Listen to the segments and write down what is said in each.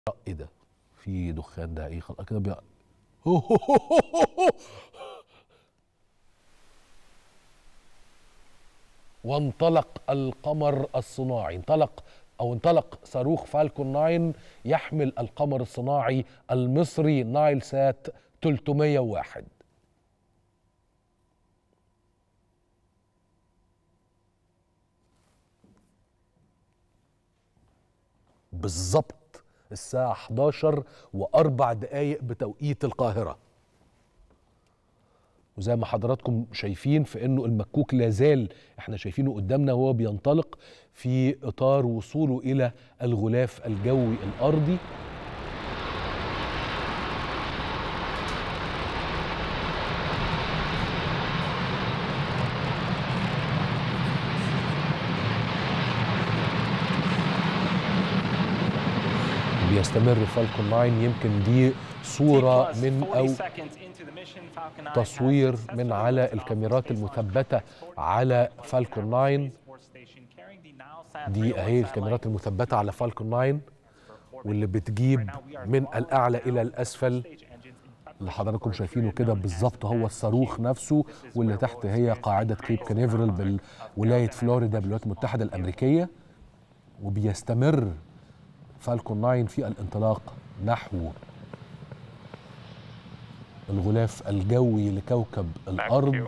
ايه ده في دخان ده ايه خلاص كده بي... وانطلق القمر الصناعي انطلق او انطلق صاروخ فالكون 9 يحمل القمر الصناعي المصري نايل سات 301 بالظبط الساعة 11 وأربع دقايق بتوقيت القاهرة وزي ما حضراتكم شايفين في انه المكوك لازال احنا شايفينه قدامنا وهو بينطلق في اطار وصوله الى الغلاف الجوي الارضي بيستمر فالكون 9 يمكن دي صورة من أو تصوير من على الكاميرات المثبتة على فالكون 9 دي أهي الكاميرات المثبتة على فالكون 9 واللي بتجيب من الأعلى إلى الأسفل اللي حضراتكم شايفينه كده بالظبط هو الصاروخ نفسه واللي تحت هي قاعدة كيب كانيفرال بولاية فلوريدا بالولايات المتحدة الأمريكية وبيستمر فالكون 9 في الانطلاق نحو الغلاف الجوي لكوكب الأرض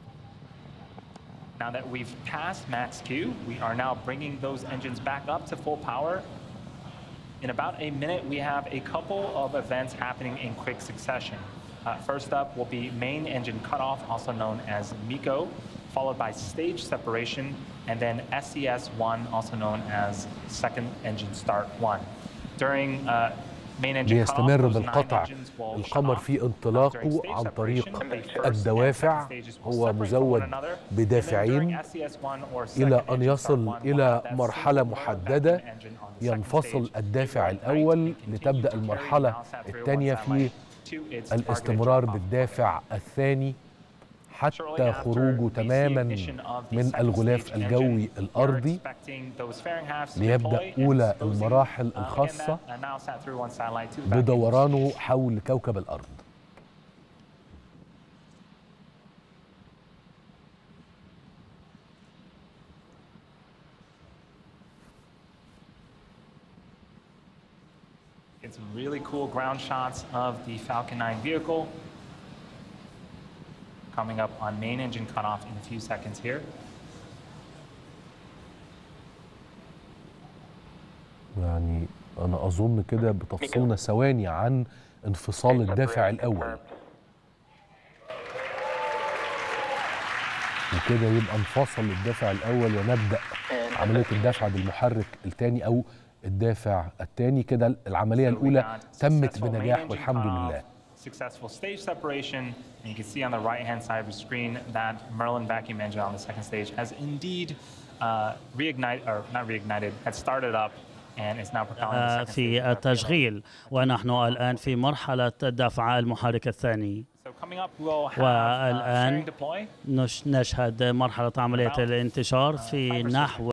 Now that we've passed max Q, we are now bringing those engines back up to full power. In about a minute, we have a couple of events happening in quick succession. Uh, first up will be main engine cutoff, also known as MECO, followed by stage separation, and then SES1, also known as second engine start 1. During uh, main engine cutoff, بيستمر those nine بالقطع engines will shut القمر off. في During انطلاقه stage عن طريق separation, the first and الدوافع second stages will هو separate from مزود one another. And then بدافعين during SES1 or إلى second أن engine يصل start one, إلى we'll have that مرحلة single محددة vacuum engine on the second ينفصل stage. الدافع It will الأول ignite and continue لتبدأ to carry المرحلة Nowsat 301 الثانية في satellite to its targeted الاستمرار drop-off. بالدافع الثاني حتى خروجه تماما من الغلاف الجوي الأرضي ليبدأ أولى المراحل الخاصة بدورانه حول كوكب الأرض Get some really cool ground shots of the Falcon 9 vehicle. Coming up on main engine cutoff in a few seconds here. يعني أنا أظن كده بتفصلنا ثواني عن انفصال الدافع الأول وكده يبقى انفصل الدافع الأول ونبدأ عملية الدفع بالمحرك الثاني أو الدافع الثاني كده العملية الأولى تمت بنجاح والحمد لله Successful stage separation, and you can see on the right-hand side of the screen that Merlin vacuum engine on the second stage has indeed uh, reignited, or not reignited, had started up and is now propelling the second stage. في of our payload. التشغيل ونحن الآن في مرحلة دفع المحرك الثاني So coming up, we'll have uh, والآن fairing deploy. نش- نشهد مرحلة عملية الانتشار في نحو